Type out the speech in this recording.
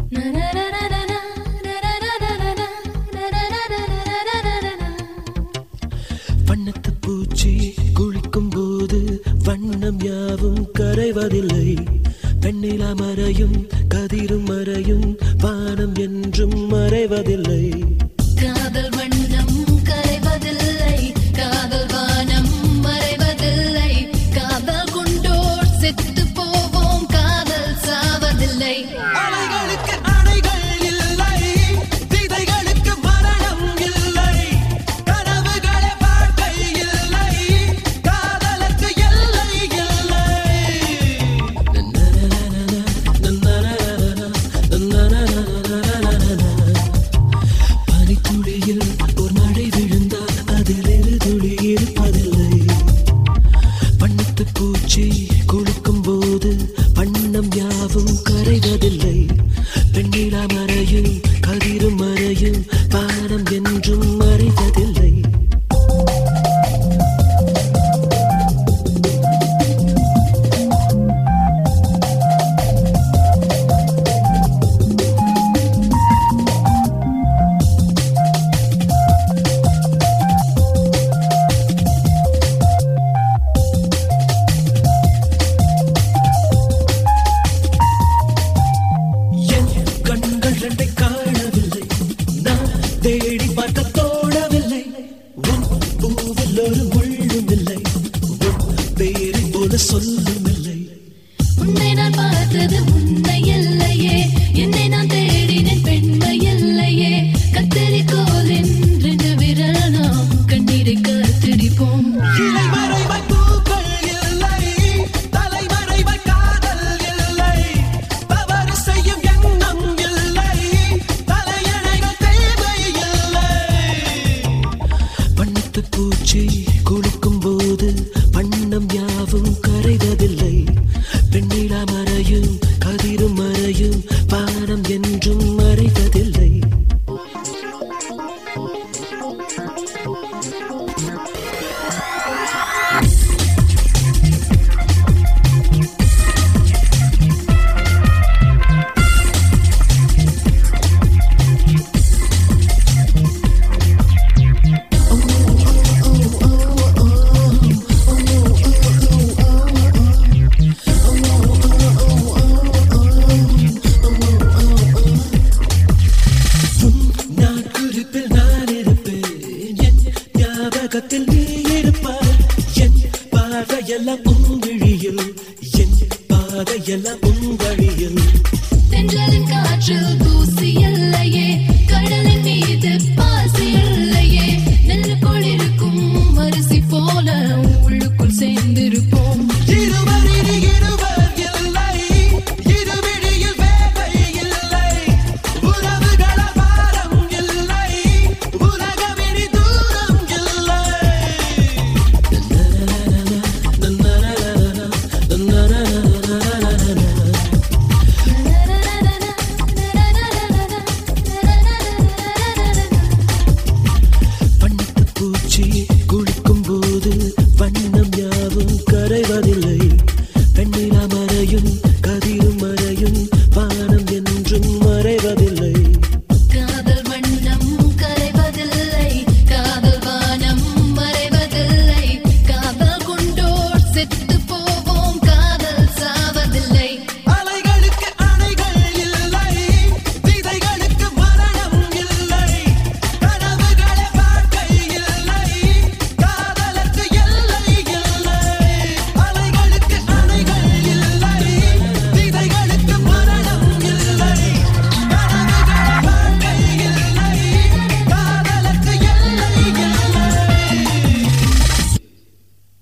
வண்ணத்து பூச்சி குளிக்கும் போது வண்ணம் யாவும் கரைவதில்லை பெண்ணிலா மறையும் கதிரும் மறையும் வானம் என்றும் மறைவதில்லை காதல் வண்ணம் கரைவதில்லை காதல் வானம் மறைவதில்லை காதல் கொண்டோர் செத்து போவோம் காதல் சாவதில்லை அலைகளுக்கு அணைகள் இல்லை விதைகளுக்கு மரணம் இல்லை கனவுகளே வாழ்க்கை இல்லை காதலுக்கு எல்லை இல்லை பனித்துளியில் ஒரு மழை விழுந்தால் அதில் இரு துளி இருப்பதில்லை வண்ணத்து பூச்சி குளிக்கும் போது வண்ணம் யாவும் கரைவதில்லை பெண்ணிலா மறையும் கதிரும் மறையும் வானம் என்றும் மறைவதில்லை என் கண்கள் ரெண்டை காணவில்லை நான் தேடி பார்க்க தோணவில்லை உன் பூவில் ஒரு முள்ளும் இல்லை உன் பேரை போல சொல்லும் இல்லை உன்னை நான் பார்த்தது உண்மை இல்லையே என்னை நான் தேடினேன் பெண்மை இல்லையே கத்தரிக்கோல் என்று விரல் நாம் கண்ணீரை கத்திரிப்போம் இலை மறைவாய் பூக்கள் இல்லை தலைமறைவாய் காதல் இல்லை தவறு செய்யும் எண்ணம் இல்லை தலையணைகள் தேவை இல்லை வண்ணத்து பூச்சி குளிக்கும் போது வண்ணம் யாவும் கரைவதில்லை பெண்ணிலா மறையும் கதிரும் மறையும் வானம் என்றும் மறைவதில்லை உன் நாட்குறிப்பில் நான் இருப்பேன் என் ஞாபகத்தில் நீ இருப்பாய் என் பார்வையெல்லாம் உன் விழியில் என் பாதையெல்லாம் உன் வழியில் தென்றலின் காற்றில் தூசி இல்லையே கடலின் மீது பாசி இல்லையே நெல்லுக்குள் இருக்கும் அரிசி போல உள்ளுக்குள் சேர்ந்திருப்போம் இரு